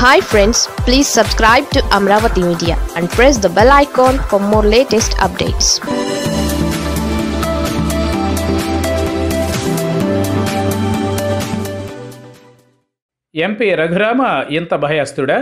hi friends please subscribe to Amaravati media and press the bell icon for more latest updates MP Raghurama ఇంత భయస్తుడా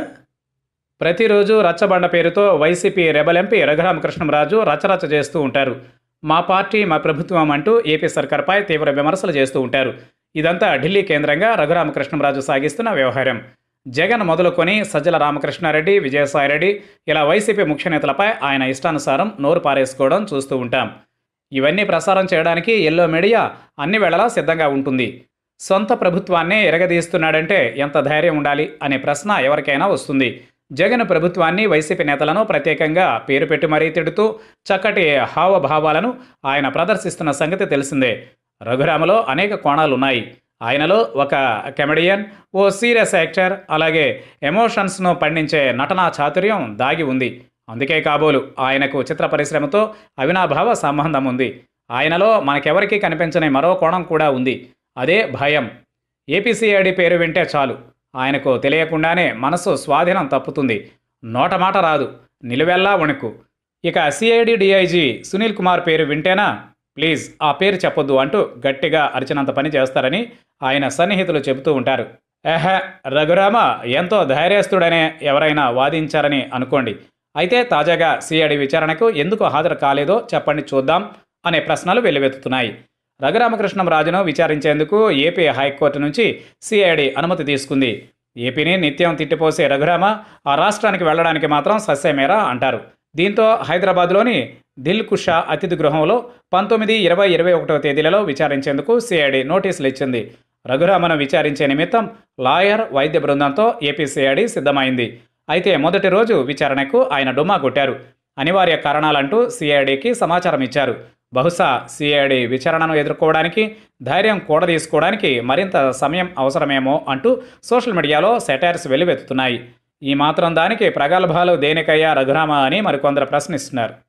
ప్రతిరోజు రచ్చబండ పేరుతో YCP rebel MP Raghurama Krishnam Raju రచరచ చేస్తూ ఉంటారు మా పార్టీ మా ప్రభుత్వం అంటూ ఏపీ సర్కార్పై తీవ్ర విమర్శలు చేస్తూ ఉంటారు ఇదంతా ఢిల్లీ కేంద్రంగా రఘురామకృష్ణంరాజు సాగిస్తున్న వ్యవహారం జగన్ మొదలుకొని సజ్జల రామకృష్ణారెడ్డి విజయసాయిరెడ్డి ఇలా వైసీపీ ముఖ్య నేతలపై ఆయన ఇష్టానుసారం నోరు పారేసుకోవడం చూస్తూ ఉంటాం ఇవన్నీ ప్రసారం చేయడానికి ఎల్లో మీడియా అన్ని వేళలా సిద్ధంగా ఉంటుంది సొంత ప్రభుత్వాన్నే ఎరగదీస్తున్నాడంటే ఎంత ధైర్యం ఉండాలి అనే ప్రశ్న ఎవరికైనా వస్తుంది జగన్ ప్రభుత్వాన్ని వైసీపీ నేతలను ప్రత్యేకంగా పేరు పెట్టి మరీ తిడుతూ చక్కటి హావభావాలను ఆయన ప్రదర్శిస్తున్న సంగతి తెలిసిందే రఘురామలో అనేక కోణాలున్నాయి ఆయనలో ఒక కెమెడియన్ ఓ సీరియస్ యాక్టర్ అలాగే ఎమోషన్స్ను పండించే నటనా చాతుర్యం దాగి ఉంది అందుకే కాబోలు ఆయనకు చిత్ర పరిశ్రమతో అవినాభావ సంబంధం ఉంది ఆయనలో మనకెవరికీ కనిపించని మరో కోణం కూడా ఉంది అదే భయం ఏపీసీఐడి పేరు వింటే చాలు ఆయనకు తెలియకుండానే మనసు స్వాధీనం తప్పుతుంది నోట మాట రాదు నిలువెల్లా వణుకు ఇక సిఐడి డిఐజీ సునీల్ కుమార్ పేరు వింటేనా ప్లీజ్ ఆ పేరు చెప్పొద్దు అంటూ గట్టిగా అరిచినంత పని చేస్తారని ఆయన సన్నిహితులు చెబుతూ ఉంటారు ఎహ రఘురామ ఎంతో ధైర్యస్తుడనే ఎవరైనా వాదించారని అనుకోండి అయితే తాజాగా సిఐడి విచారణకు ఎందుకు హాజరు కాలేదో చెప్పండి చూద్దాం అనే ప్రశ్నలు వెల్లువెత్తుతున్నాయి రఘురామకృష్ణంరాజును విచారించేందుకు ఏపీ హైకోర్టు నుంచి సిఐడి అనుమతి తీసుకుంది ఏపీని నిత్యం తిట్టిపోసే రఘురామ ఆ రాష్ట్రానికి వెళ్ళడానికి మాత్రం సస్యమేరా అంటారు దీంతో హైదరాబాద్లోని దిల్ కుషా అతిథి గృహంలో పంతొమ్మిది ఇరవై ఇరవై ఒకటవ తేదీలలో విచారించేందుకు సిఐడి నోటీసులు ఇచ్చింది రఘురామను విచారించే నిమిత్తం లాయర్ వైద్య బృందంతో ఏపీ సిఐడి సిద్ధమైంది అయితే మొదటి రోజు విచారణకు ఆయన డుమ్మా కొట్టారు అనివార్య కారణాలంటూ సిఐడికి సమాచారం ఇచ్చారు బహుశా సిఐడి విచారణను ఎదుర్కోవడానికి ధైర్యం కూడదీసుకోవడానికి మరింత సమయం అవసరమేమో అంటూ సోషల్ మీడియాలో సెటైర్స్ వెల్లువెత్తుతున్నాయి ఈ మాత్రం దానికి ప్రగల్భాలు దేనికయ్యా రఘురామ అని మరికొందరు ప్రశ్నిస్తున్నారు